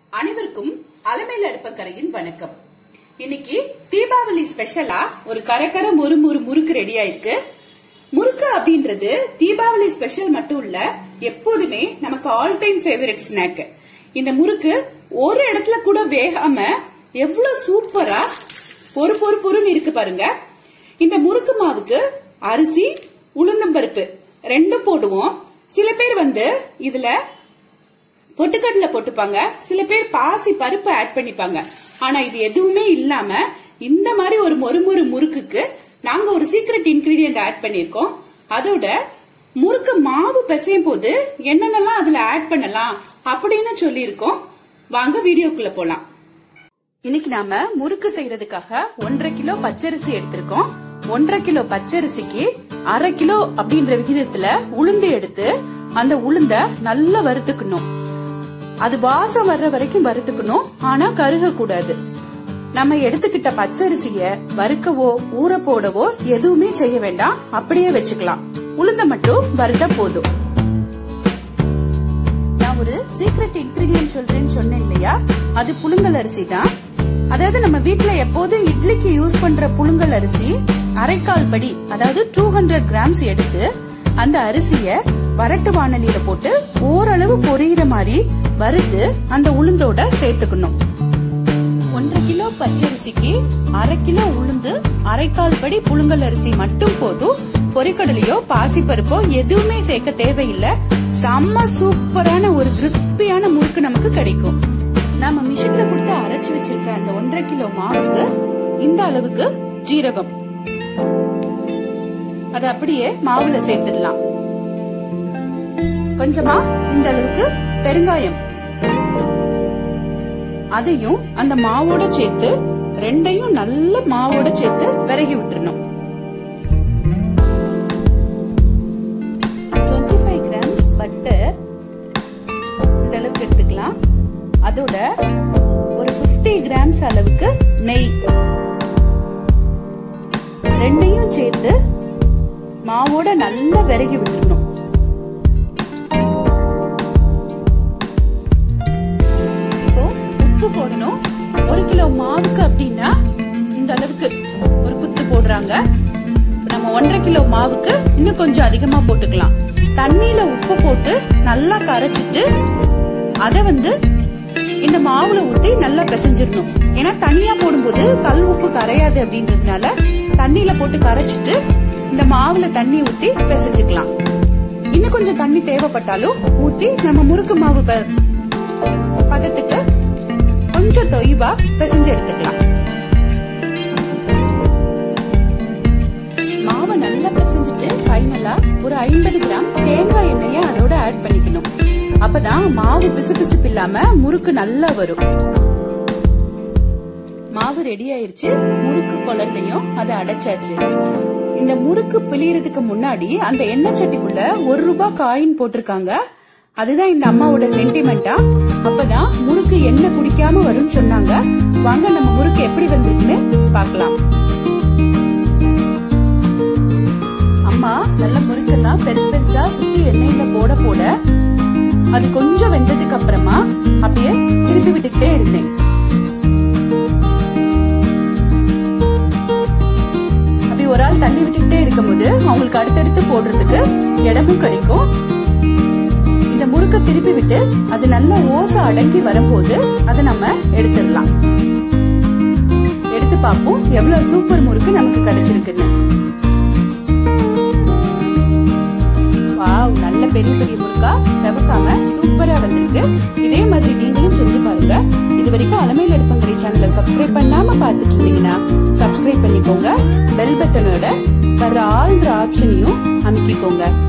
அனைவருக்கும் அலமேல அடுப்பக்கரையின் வணக்கம் இன்னைக்கு தீபாவளி ஸ்பெஷலா ஒரு கரகர முறு முறு முறுக்கு ரெடி ஆயிருக்கு முறுக்கு அப்படின்றது தீபாவளி ஸ்பெஷல் மட்டும் இல்ல எப்போதுமே நமக்கு ஆல் டைம் ஃபேவரட் ஸ்நாக் இந்த முறுக்கு ஒரு இடத்துல கூட வேகாம எவ்வளவு சூப்பரா பொறு பொறு பொறுன்னு இருக்கு பாருங்க இந்த முறுக்கு மாவுக்கு அரிசி உளுந்தம்பருப்பு ரெண்டும் போடுவோம் சில பேர் வந்து இதுல பொட்டுக்கடலை போட்டுப்பாங்க சில பேர் பாசி பருப்பு ஆட் பண்ணிப்பாங்க ஆனா இது எதுவுமே இல்லாம இந்த மாதிரி ஒரு மொறுமொறு முறுக்குக்கு நாங்க ஒரு சீக்ரெட் இன்கிரீடியன்ட் ஆட் பண்ணிருக்கோம் அதோட முறுக்கு மாவு பிசையும் போது என்னென்னலாம் அதுல ஆட் பண்ணலாம் அப்படின்னு சொல்லியிருக்கோம் வாங்க வீடியோக்குள்ள போலாம் இன்னைக்கு நாம முறுக்கு செய்யறதுக்காக ஒன்றரை கிலோ பச்சரிசி எடுத்திருக்கோம் ஒன்றரை கிலோ பச்சரிசிக்கு அரை கிலோ அப்படின்ற விகிதத்துல உளுந்து எடுத்து அந்த உளுந்த நல்லா வறுத்துக்கணும் அது வாசம் வர்ற வரைக்கும் வறுத்துக்கணும் ஆனா கருக கூடாது நம்ம எடுத்துக்கிட்ட பச்சரிசிய வறுக்கவோ ஊற போடவோ எதுவுமே செய்ய வேண்டாம் அப்படியே வச்சுக்கலாம் உளுந்த மட்டும் வறுத்தா போதும் நான் ஒரு சீக்ரெட் இன்கிரீடியன்ட் சொல்றேன்னு சொன்னேன் இல்லையா அது புழுங்கல் அரிசி தான் அதாவது நம்ம வீட்ல எப்போதும் இட்லிக்கு யூஸ் பண்ற புழுங்கல் அரிசி அரைக்கால் படி அதாவது டூ ஹண்ட்ரட் கிராம்ஸ் எடுத்து அந்த அரிசிய வரட்டு வானலியில போட்டு ஓரளவு பொரியிற மாதிரி வறுத்து அந்த உளுந்தோட சேர்த்துக்கணும் ஒன்றரை கிலோ பச்சரிசிக்கு அரை கிலோ உளுந்து அரைக்கால் படி புழுங்கல் அரிசி மட்டும் போதும் பொரிக்கடலையோ பாசிப்பருப்போ எதுவுமே சேர்க்க தேவையில்லை செம்ம சூப்பரான ஒரு கிறிஸ்பியான முறுக்கு நமக்கு கிடைக்கும் நாம மிஷின்ல கொடுத்து அரைச்சு வச்சிருக்க அந்த ஒன்றரை கிலோ மாவுக்கு இந்த அளவுக்கு ஜீரகம் அது அப்படியே மாவுல சேர்த்துடலாம் கொஞ்சமா இந்த அளவுக்கு பெருங்காயம் அதையும் அந்த மாவோட சேர்த்து ரெண்டையும் நல்ல மாவோட சேர்த்து விறகி விட்டுறணும் டுவெண்ட்டி ஃபைவ் கிராம்ஸ் பட்டர் இந்த அளவுக்கு எடுத்துக்கலாம் அதோட ஒரு பிப்டி கிராம்ஸ் அளவுக்கு நெய் ரெண்டையும் சேர்த்து மாவோட நல்லா விறகி விட்டுறணும் இப்போ உப்பு போடணும் ஒரு கிலோ மாவுக்கு அப்படின்னா இந்த அளவுக்கு ஒரு குத்து போடுறாங்க நம்ம ஒன்றரை கிலோ மாவுக்கு இன்னும் கொஞ்சம் அதிகமா போட்டுக்கலாம் தண்ணியில உப்பு போட்டு நல்லா கரைச்சிட்டு அத வந்து இந்த மாவுல ஊத்தி நல்லா பிசைஞ்சிடணும் ஏன்னா தனியா போடும்போது கல் உப்பு கரையாது அப்படின்றதுனால தண்ணியில போட்டு கரைச்சிட்டு இந்த மாவுல தண்ணி ஊத்தி பிசைஞ்சுக்கலாம் இன்னும் கொஞ்சம் தண்ணி தேவைப்பட்டாலும் ஊத்தி நம்ம முறுக்கு மாவு பதத்துக்கு கொஞ்சம் தொய்வா பிசைஞ்சு எடுத்துக்கலாம் மாவை நல்லா பிசைஞ்சிட்டு ஃபைனலா ஒரு ஐம்பது கிராம் தேங்காய் எண்ணெய அதோட ஆட் பண்ணிக்கணும் அப்பதான் மாவு பிசு பிசுப்பு இல்லாம முறுக்கு நல்லா வரும் மாவு ரெடி ஆயிருச்சு முறுக்கு குழந்தையும் அதை அடைச்சாச்சு இந்த முறுக்கு பிழியறதுக்கு முன்னாடி அந்த எண்ணெய் சட்டிக்குள்ள ஒரு ரூபாய் காயின் போட்டிருக்காங்க அதுதான் இந்த அம்மாவோட சென்டிமெண்டா அப்பதான் முறுக்கு எண்ணெய் குடிக்காம வரும்னு சொன்னாங்க வாங்க நம்ம முறுக்கு எப்படி வந்திருக்குன்னு பார்க்கலாம் அம்மா நல்ல முறுக்கெல்லாம் பெருசு பெருசா சுத்தி எண்ணெயில போட போட அது கொஞ்சம் வெந்ததுக்கு அப்புறமா அப்படியே திருப்பி விட்டுக்கிட்டே இருந்தேன் அப்படி ஒரு ஆள் தள்ளி விட்டுக்கிட்டே இருக்கும்போது அவங்களுக்கு அடுத்தடுத்து போடுறதுக்கு இடமும் கிடைக்கும் இந்த முறுக்க திருப்பி விட்டு அது நல்ல ஓசை அடங்கி வரும்போது அதை நம்ம எடுத்துடலாம் எடுத்து பார்ப்போம் எவ்வளவு சூப்பர் முறுக்கு நமக்கு கிடைச்சிருக்குன்னு வாவ் நல்ல பெரிய பெரிய முறுக்கா செவக்காம சூப்பரா வந்திருக்கு இதே மாதிரி நீங்களும் செஞ்சு பாருங்க இது வரைக்கும் அலமையில் எடுப்பங்கரை சேனலை சப்ஸ்கிரைப் பண்ணாம பார்த்துட்டு இருந்தீங்கன்னா சப்ஸ்கிரைப் பண்ணிக்கோங்க பெல் பட்டனோட வர ஆல்ன்ற ஆப்ஷனையும் அமைக்கிக்கோங்க